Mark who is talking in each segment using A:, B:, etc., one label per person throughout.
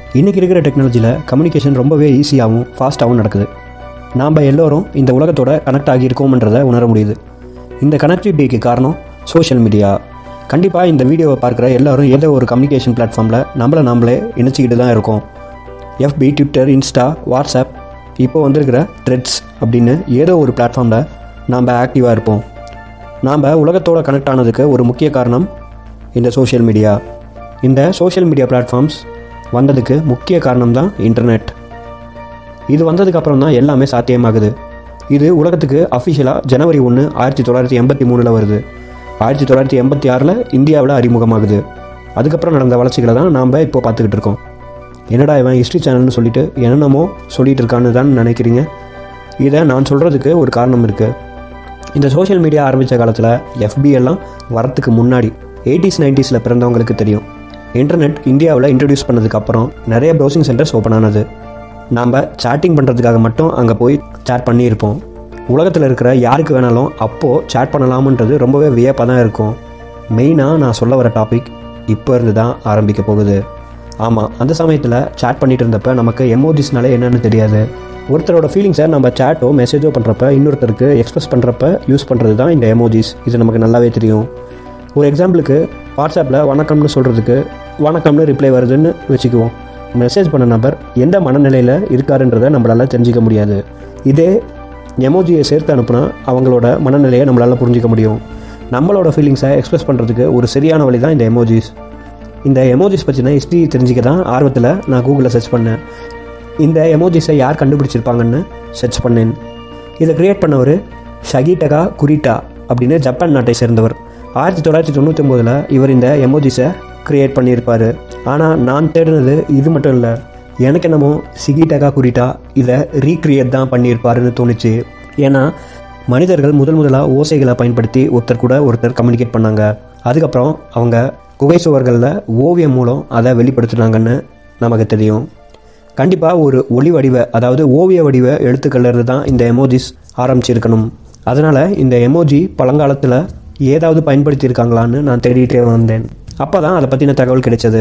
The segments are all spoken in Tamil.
A: இன்றைக்கி இருக்கிற டெக்னாலஜியில் கம்யூனிகேஷன் ரொம்பவே ஈஸியாகவும் ஃபாஸ்ட்டாகவும் நடக்குது நாம் எல்லோரும் இந்த உலகத்தோட கனெக்ட் ஆகியிருக்கோம்ன்றதை உணர முடியுது இந்த கனெக்டிவிட்டிக்கு காரணம் சோஷியல் மீடியா கண்டிப்பாக இந்த வீடியோவை பார்க்குற எல்லாரும் ஏதோ ஒரு கம்யூனிகேஷன் பிளாட்ஃபார்மில் நம்மளை நாமளே இணைச்சிக்கிட்டு தான் இருக்கோம் எஃபி ட்விட்டர் இன்ஸ்டா வாட்ஸ்அப் இப்போ வந்திருக்கிற த்ரெட்ஸ் அப்படின்னு ஏதோ ஒரு பிளாட்ஃபார்மில் நாம் ஆக்டிவாக இருப்போம் நாம் உலகத்தோட கனெக்ட் ஆனதுக்கு ஒரு முக்கிய காரணம் இந்த சோஷியல் மீடியா இந்த சோஷியல் மீடியா பிளாட்ஃபார்ம்ஸ் வந்ததுக்கு முக்கிய காரணம் தான் இன்டர்நெட் இது வந்ததுக்கு அப்புறம் தான் எல்லாமே சாத்தியமாகுது இது உலகத்துக்கு அஃபிஷியலாக ஜனவரி ஒன்று ஆயிரத்தி தொள்ளாயிரத்தி எண்பத்தி மூணில் வருது ஆயிரத்தி தொள்ளாயிரத்தி எண்பத்தி ஆறில் இந்தியாவில் அறிமுகமாகுது அதுக்கப்புறம் நடந்த வளர்ச்சிகளை தான் நாம் இப்போ பார்த்துக்கிட்டு இருக்கோம் என்னடா இவன் ஹிஸ்ட்ரி சேனல்னு சொல்லிட்டு என்னென்னமோ சொல்லிட்டு இருக்கான்னு தான் நினைக்கிறீங்க இதை நான் சொல்கிறதுக்கு ஒரு காரணம் இருக்குது இந்த சோஷியல் மீடியா ஆரம்பித்த காலத்தில் எஃபி எல்லாம் வரத்துக்கு முன்னாடி எயிட்டிஸ் நைன்டிஸில் பிறந்தவங்களுக்கு தெரியும் இன்டர்நெட் இந்தியாவில் இன்ட்ரடியூஸ் பண்ணதுக்கப்புறம் நிறைய ப்ரௌசிங் சென்டர்ஸ் ஓப்பன் ஆனது நாம் சேட்டிங் பண்ணுறதுக்காக மட்டும் அங்கே போய் சேட் பண்ணியிருப்போம் உலகத்தில் இருக்கிற யாருக்கு வேணாலும் அப்போது சேட் பண்ணலாமுன்றது ரொம்பவே வியப்பாக தான் இருக்கும் மெயினாக நான் சொல்ல வர டாபிக் இப்போ இருந்து தான் ஆரம்பிக்க போகுது ஆமாம் அந்த சமயத்தில் சேட் பண்ணிட்டு இருந்தப்ப நமக்கு எமோஜிஸ்னாலே என்னென்னு தெரியாது ஒருத்தரோட ஃபீலிங்ஸை நம்ம சேட்டோ மெசேஜோ பண்ணுறப்ப இன்னொருத்தருக்கு எக்ஸ்பிரஸ் பண்ணுறப்ப யூஸ் பண்ணுறது தான் இந்த எமோஜிஸ் இது நமக்கு நல்லாவே தெரியும் ஒரு எக்ஸாம்பிளுக்கு வாட்ஸ்அப்பில் வணக்கம்னு சொல்கிறதுக்கு வணக்கம்னு ரிப்ளை வருதுன்னு வச்சுக்குவோம் மெசேஜ் பண்ண நபர் எந்த மனநிலையில் இருக்காருன்றதை நம்மளால் தெரிஞ்சிக்க முடியாது இதே எமோஜியை சேர்த்து அனுப்புனா அவங்களோட மனநிலையை நம்மளால் புரிஞ்சிக்க முடியும் நம்மளோட ஃபீலிங்ஸை எக்ஸ்பிரஸ் பண்ணுறதுக்கு ஒரு சரியான வழி தான் இந்த எமோஜிஸ் இந்த எமோஜிஸ் பற்றின ஹிஸ்ட்ரி தெரிஞ்சிக்க தான் ஆர்வத்தில் நான் கூகுளில் சர்ச் பண்ணேன் இந்த எமோஜிஸை யார் கண்டுபிடிச்சிருப்பாங்கன்னு சர்ச் பண்ணேன் இதை கிரியேட் பண்ணவர் ஷகிடகா குரிட்டா அப்படின்னு ஜப்பான் நாட்டை சேர்ந்தவர் ஆயிரத்தி தொள்ளாயிரத்தி தொண்ணூற்றி ஒம்போதில் இவர் இந்த எமோஜிஸை கிரியேட் பண்ணியிருப்பார் ஆனால் நான் தேடினது இது மட்டும் இல்லை எனக்கு என்னமோ சிகிடகா குரிட்டா இதை ரீக்ரியேட் தான் பண்ணியிருப்பாருன்னு தோணுச்சு ஏன்னா மனிதர்கள் முதல் முதலாக ஓசைகளை பயன்படுத்தி ஒருத்தர் கூட ஒருத்தர் கம்யூனிகேட் பண்ணாங்க அதுக்கப்புறம் அவங்க குகை சுவர்களில் ஓவியம் மூலம் அதை வெளிப்படுத்துனாங்கன்னு நமக்கு தெரியும் கண்டிப்பாக ஒரு ஒளி வடிவ அதாவது ஓவிய வடிவ எழுத்துக்கள்லேருந்து தான் இந்த எமோஜிஸ் ஆரம்பிச்சிருக்கணும் அதனால் இந்த எமோஜி பழங்காலத்தில் ஏதாவது பயன்படுத்தியிருக்காங்களான்னு நான் தேடிட்டே வந்தேன் அப்போ தான் அதை பற்றின தகவல் கிடைச்சது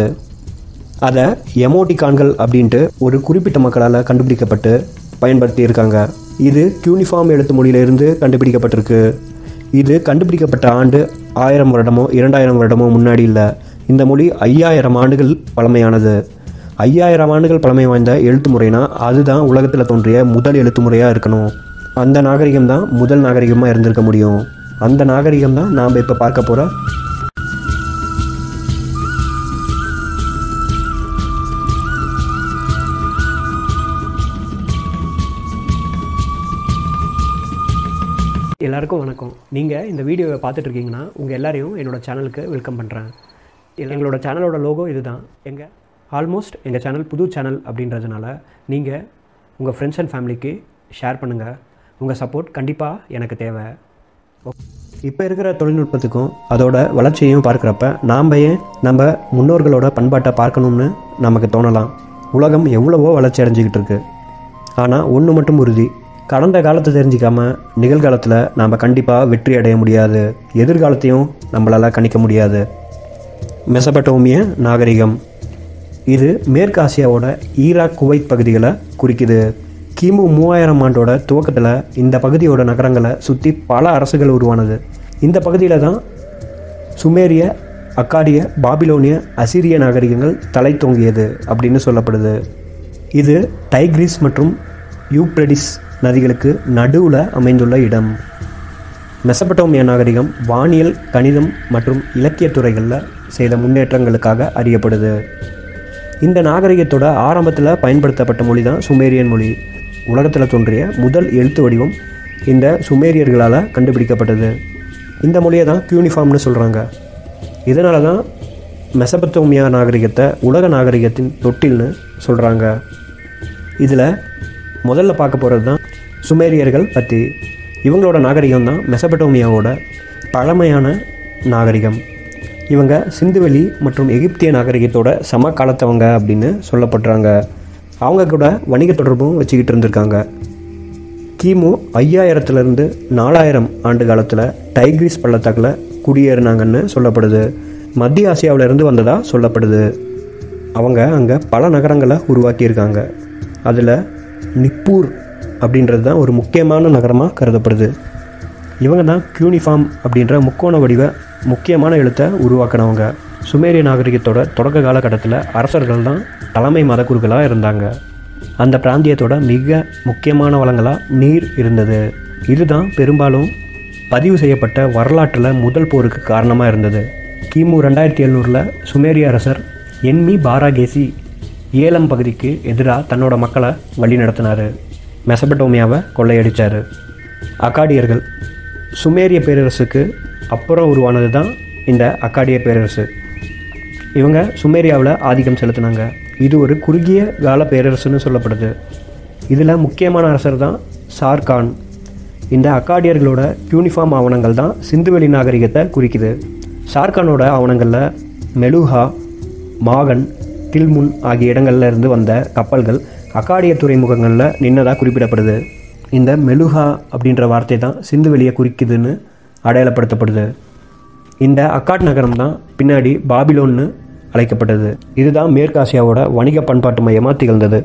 A: அதை எமோட்டிகான்கள் அப்படின்ட்டு ஒரு குறிப்பிட்ட மக்களால் கண்டுபிடிக்கப்பட்டு பயன்படுத்தியிருக்காங்க இது கியூனிஃபார்ம் எழுத்து மொழியிலிருந்து கண்டுபிடிக்கப்பட்டிருக்கு இது கண்டுபிடிக்கப்பட்ட ஆண்டு ஆயிரம் வருடமோ இரண்டாயிரம் வருடமோ முன்னாடி இல்லை இந்த மொழி ஐயாயிரம் ஆண்டுகள் பழமையானது ஐயாயிரம் ஆண்டுகள் பழமை வாய்ந்த எழுத்து முறைனா அதுதான் உலகத்தில் தோன்றிய முதல் எழுத்து முறையாக இருக்கணும் அந்த நாகரிகம் தான் முதல் நாகரிகமாக இருந்திருக்க முடியும் அந்த நாகரிகம் தான் நாம் இப்போ பார்க்க போகிற எல்லாருக்கும் வணக்கம் நீங்கள் இந்த வீடியோவை பார்த்துட்டு இருக்கீங்கன்னா உங்கள் எல்லாரையும் என்னோட சேனலுக்கு வெல்கம் பண்ணுறேன் எங்களோட சேனலோட லோகோ இதுதான் எங்கள் ஆல்மோஸ்ட் எங்கள் சேனல் புது சேனல் அப்படின்றதுனால நீங்கள் உங்கள் ஃப்ரெண்ட்ஸ் அண்ட் ஃபேமிலிக்கு ஷேர் பண்ணுங்கள் உங்கள் சப்போர்ட் கண்டிப்பாக எனக்கு தேவை இப்போ இருக்கிற தொழில்நுட்பத்துக்கும் அதோட வளர்ச்சியையும் பார்க்குறப்ப நாம் ஏன் நம்ம முன்னோர்களோட பண்பாட்டை பார்க்கணும்னு நமக்கு தோணலாம் உலகம் எவ்வளவோ வளர்ச்சி அடைஞ்சிக்கிட்டு இருக்கு ஆனால் ஒன்று மட்டும் உறுதி கடந்த காலத்தை தெரிஞ்சிக்காம நிகழ்காலத்தில் நாம் கண்டிப்பாக வெற்றி அடைய முடியாது எதிர்காலத்தையும் நம்மளால் கணிக்க முடியாது மெசபட்டோமிய நாகரிகம் இது மேற்கு ஆசியாவோட ஈராக் குவைத் பகுதிகளை குறிக்குது கிமு மூவாயிரம் ஆண்டோட துவக்கத்தில் இந்த பகுதியோட நகரங்களை சுற்றி பல அரசுகள் உருவானது இந்த பகுதியில் தான் சுமேரிய அக்காடிய பாபிலோனிய அசிரிய நாகரிகங்கள் தலை தோங்கியது அப்படின்னு சொல்லப்படுது இது டைக்ரிஸ் மற்றும் யூப்ரடிஸ் நதிகளுக்கு நடுவில் அமைந்துள்ள இடம் மெசபட்டோமியா நாகரிகம் வானியல் கணிதம் மற்றும் இலக்கிய துறைகளில் செய்த முன்னேற்றங்களுக்காக அறியப்படுது இந்த நாகரிகத்தோட ஆரம்பத்தில் பயன்படுத்தப்பட்ட மொழி தான் சுமேரியன் மொழி உலகத்தில் தோன்றிய முதல் எழுத்து வடிவம் இந்த சுமேரியர்களால் கண்டுபிடிக்கப்பட்டது இந்த மொழியை தான் கியூனிஃபார்ம்னு சொல்கிறாங்க இதனால தான் மெசபத்தோமியா நாகரிகத்தை உலக நாகரிகத்தின் தொட்டில்னு சொல்கிறாங்க இதில் முதல்ல பார்க்க போகிறது தான் சுமேரியர்கள் பற்றி இவங்களோட நாகரிகம் தான் மெசபட்டோமியாவோட பழமையான நாகரிகம் இவங்க சிந்துவெளி மற்றும் எகிப்திய நாகரிகத்தோட சம காலத்தவங்க அப்படின்னு சொல்லப்படுறாங்க அவங்க கூட வணிக தொடர்பும் வச்சுக்கிட்டு இருந்திருக்காங்க கிமு ஐயாயிரத்துலேருந்து நாலாயிரம் ஆண்டு காலத்தில் டைக்ரிஸ் பள்ளத்தாக்கில் குடியேறினாங்கன்னு சொல்லப்படுது மத்திய ஆசியாவிலிருந்து வந்ததாக சொல்லப்படுது அவங்க அங்கே பல நகரங்களை உருவாக்கியிருக்காங்க அதில் நிப்பூர் அப்படின்றது தான் ஒரு முக்கியமான நகரமாக கருதப்படுது இவங்க தான் கியூனிஃபார்ம் அப்படின்ற முக்கோண வடிவ முக்கியமான எழுத்தை உருவாக்கினவங்க சுமேரிய நாகரிகத்தோட தொடக்க காலகட்டத்தில் அரசர்கள் தான் தலைமை மதக்குருக்களாக இருந்தாங்க அந்த பிராந்தியத்தோட மிக முக்கியமான வளங்களாக நீர் இருந்தது இதுதான் பெரும்பாலும் பதிவு செய்யப்பட்ட வரலாற்றில் முதல் போருக்கு காரணமாக இருந்தது கிமு ரெண்டாயிரத்தி எழுநூறில் சுமேரிய அரசர் என்மி பாராகேசி ஏலம் பகுதிக்கு எதிராக தன்னோட மக்களை வழி நடத்தினார் மெசபடோமியாவை கொள்ளையடித்தார் அக்காடியர்கள் சுமேரிய பேரரசுக்கு அப்புறம் உருவானது தான் இந்த அக்காடிய பேரரசு இவங்க சுமேரியாவில் ஆதிக்கம் செலுத்தினாங்க இது ஒரு குறுகிய கால பேரரசுன்னு சொல்லப்படுது இதில் முக்கியமான அரசர் தான் சார்கான் இந்த அக்காடியர்களோட யூனிஃபார்ம் ஆவணங்கள் தான் சிந்துவெளி நாகரிகத்தை குறிக்குது ஷார்கானோட ஆவணங்களில் மெலுஹா மாகன் கில்முன் ஆகிய இடங்கள்ல இருந்து வந்த கப்பல்கள் அக்காடிய துறைமுகங்களில் நின்னதாக குறிப்பிடப்படுது இந்த மெலுஹா அப்படின்ற வார்த்தை தான் சிந்துவெளியை குறிக்குதுன்னு அடையாளப்படுத்தப்படுது இந்த அக்காட் நகரம் தான் பின்னாடி பாபிலோன்னு அழைக்கப்பட்டது இதுதான் மேற்காசியாவோட வணிக பண்பாட்டு மையமாக திகழ்ந்தது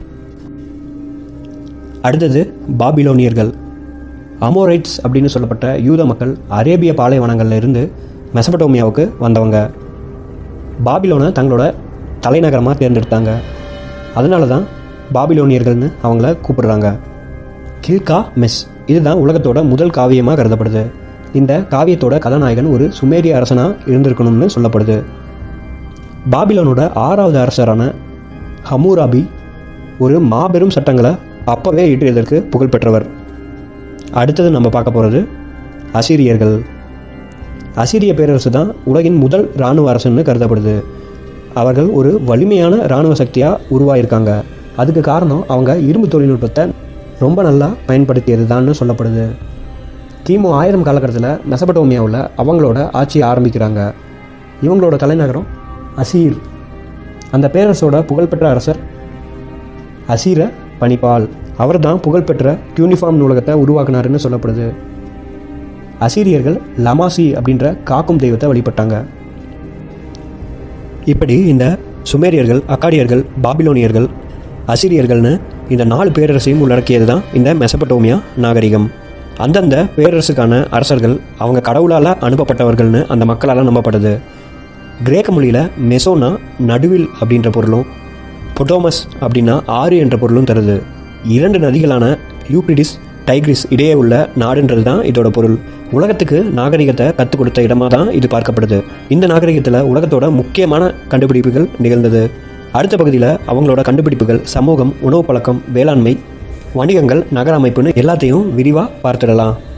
A: அடுத்தது பாபிலோனியர்கள் அமோரைட்ஸ் அப்படின்னு சொல்லப்பட்ட யூத மக்கள் அரேபிய பாலைவனங்கள்ல இருந்து மெசபடோமியாவுக்கு வந்தவங்க பாபிலோனை தங்களோட தலைநகரமாக தேர்ந்தெடுத்தாங்க அதனால தான் பாபிலோனியர்கள்னு அவங்கள கூப்பிடுறாங்க கில்கா மெஸ் இதுதான் உலகத்தோட முதல் காவியமாக கருதப்படுது இந்த காவியத்தோட கதாநாயகன் ஒரு சுமேரிய அரசனாக இருந்திருக்கணும்னு சொல்லப்படுது பாபிலோனோட ஆறாவது அரசரான ஹமூராபி ஒரு மாபெரும் சட்டங்களை அப்பவே இயற்றியதற்கு புகழ்பெற்றவர் அடுத்தது நம்ம பார்க்க போகிறது அசிரியர்கள் அசிரிய பேரரசு தான் உலகின் முதல் இராணுவ அரசுன்னு கருதப்படுது அவர்கள் ஒரு வலிமையான இராணுவ சக்தியாக உருவாயிருக்காங்க அதுக்கு காரணம் அவங்க இரும்பு தொழில்நுட்பத்தை ரொம்ப நல்லா பயன்படுத்தியது தான்னு சொல்லப்படுது கிமு ஆயிரம் காலகட்டத்தில் மெசபடோமியாவில் அவங்களோட ஆட்சியை ஆரம்பிக்கிறாங்க இவங்களோட தலைநகரம் அசீர் அந்த பேரரசோட புகழ்பெற்ற அரசர் அசீர பணிப்பால் அவர் தான் புகழ்பெற்ற யூனிஃபார்ம் நூலகத்தை உருவாக்குனாருன்னு சொல்லப்படுது அசீரியர்கள் லமாசி அப்படின்ற காக்கும் தெய்வத்தை வழிபட்டாங்க இப்படி இந்த சுமேரியர்கள் அக்காடியர்கள் பாபிலோனியர்கள் அசிரியர்கள்னு இந்த நாலு பேரரசையும் உள்ளடக்கியது தான் இந்த மெசபட்டோமியா நாகரிகம் அந்தந்த பேரரசுக்கான அரசர்கள் அவங்க கடவுளால் அனுப்பப்பட்டவர்கள்னு அந்த மக்களால் நம்பப்படுது கிரேக்க மொழியில் மெசோனா நடுவில் அப்படின்ற பொருளும் பொட்டோமஸ் அப்படின்னா ஆறு என்ற பொருளும் தருது இரண்டு நதிகளான யூப்ரிடிஸ் டைக்ரிஸ் இடையே உள்ள நாடுன்றது தான் இதோட பொருள் உலகத்துக்கு நாகரிகத்தை கற்றுக் கொடுத்த இடமா தான் இது பார்க்கப்படுது இந்த நாகரிகத்தில் உலகத்தோட முக்கியமான கண்டுபிடிப்புகள் நிகழ்ந்தது அடுத்த பகுதியில் அவங்களோட கண்டுபிடிப்புகள் சமூகம் உணவு பழக்கம் வேளாண்மை வணிகங்கள் நகர அமைப்புன்னு எல்லாத்தையும் விரிவாக பார்த்துடலாம்